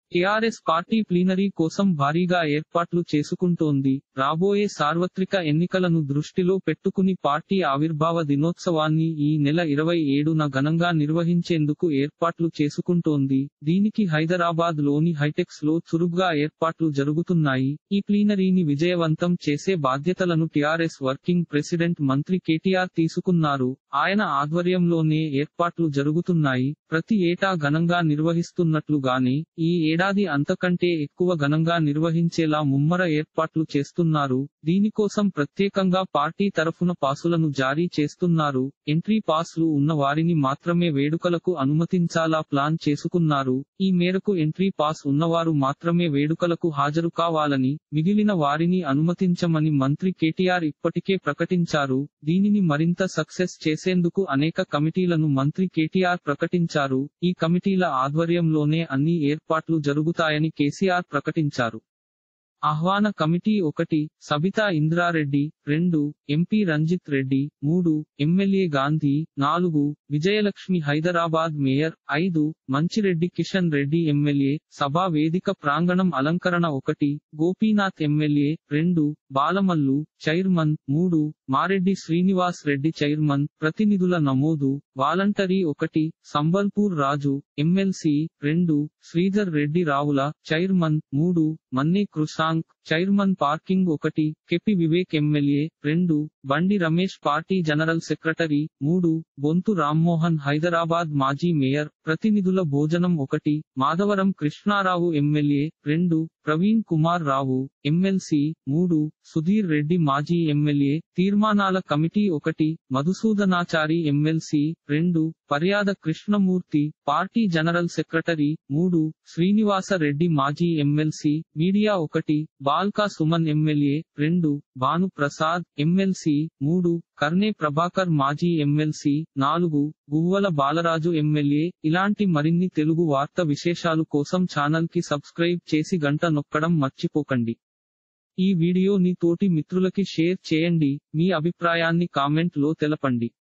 TRS party plenary కోసం భారీగా ఏర్పాట్లు చేసుకుంటోంది రాబోయే సార్వత్రిక ఎన్నికలను దృష్టిలో పెట్టుకుని పార్టీ ఆవిర్భావ దినోత్సవాన్ని ఈ నెల ఇరవై ఏడున ఘనంగా నిర్వహించేందుకు ఏర్పాట్లు చేసుకుంటోంది దీనికి హైదరాబాద్ లోని హైటెక్స్ లో చురుగ్గా ఏర్పాట్లు జరుగుతున్నాయి ఈ ప్లీనరీని విజయవంతం చేసే బాధ్యతలను టీఆర్ఎస్ వర్కింగ్ ప్రెసిడెంట్ మంత్రి కేటీఆర్ తీసుకున్నారు ఆయన ఆధ్వర్యంలోనే ఏర్పాట్లు జరుగుతున్నాయి ప్రతి ఏటా ఘనంగా నిర్వహిస్తున్నట్లుగానే ఈ ఏడాది అంతకంటే ఎక్కువ ఘనంగా నిర్వహించేలా ముమ్మర ఏర్పాట్లు చేస్తున్నారు దీనికోసం ప్రత్యేకంగా పార్టీ తరఫున పాసులను జారీ చేస్తున్నారు ఎంట్రీ పాస్లు ఉన్న వారిని మాత్రమే వేడుకలకు అనుమతించాలా ప్లాన్ చేసుకున్నారు ఈ మేరకు ఎంట్రీ పాస్ ఉన్నవారు మాత్రమే వేడుకలకు హాజరు కావాలని మిగిలిన వారిని అనుమతించమని మంత్రి కేటీఆర్ ఇప్పటికే ప్రకటించారు దీనిని మరింత సక్సెస్ చేసేందుకు అనేక కమిటీలను మంత్రి కేటీఆర్ ప్రకటించారు ఈ కమిటీల ఆధ్వర్యంలోనే అన్ని ఏర్పాట్లు జరుగుతాయని కేసీఆర్ ప్రకటించారు ఆహ్వాన కమిటీ ఒకటి సబితా ఇంద్రారెడ్డి రెండు ఎంపీ రంజిత్ రెడ్డి మూడు ఎమ్మెల్యే గాంధీ నాలుగు విజయలక్ష్మి హైదరాబాద్ మేయర్ ఐదు మంచిరెడ్డి కిషన్ రెడ్డి ఎమ్మెల్యే సభా వేదిక ప్రాంగణం అలంకరణ ఒకటి గోపీనాథ్ ఎమ్మెల్యే రెండు బాలమల్లు చైర్మన్ మూడు మారెడ్డి శ్రీనివాస్ రెడ్డి చైర్మన్ ప్రతినిధుల నమోదు వాలంటరీ ఒకటి సంబల్పూర్ రాజు ఎమ్మెల్సీ రెండు శ్రీధర్ రెడ్డి రావుల చైర్మన్ మూడు మన్నే కృషాంక్ చైర్మన్ పార్కింగ్ ఒకటి కెపి వివేక్ ఎమ్మెల్యే రెండు Bandi Ramesh party general secretary మూడు బొంతు రామ్మోహన్ హైదరాబాద్ మాజీ మేయర్ ప్రతినిధుల భోజనం ఒకటి మాధవరం కృష్ణారావు ఎమ్మెల్యే రెండు ప్రవీణ్ కుమార్ రావు ఎమ్మెల్సీ మూడు సుధీర్ రెడ్డి మాజీ ఎమ్మెల్యే తీర్మానాల కమిటీ ఒకటి మధుసూదనాచారి ఎమ్మెల్సీ రెండు Paryada Krishnamurthy party general secretary మూడు శ్రీనివాస రెడ్డి మాజీ ఎమ్మెల్సీ మీడియా ఒకటి బాల్కా సుమన్ ఎమ్మెల్యే రెండు భాను ప్రసాద్ ఎమ్మెల్సీ మూడు కర్నే ప్రభాకర్ మాజీ ఎమ్మెల్సీ నాలుగు గువ్వల బాలరాజు ఎమ్మెల్యే ఇలాంటి మరిన్ని తెలుగు వార్త విశేషాలు కోసం ఛానల్ కి సబ్స్క్రైబ్ చేసి గంట నొక్కడం మర్చిపోకండి ఈ వీడియోని తోటి మిత్రులకి షేర్ చేయండి మీ అభిప్రాయాన్ని కామెంట్ లో తెలపండి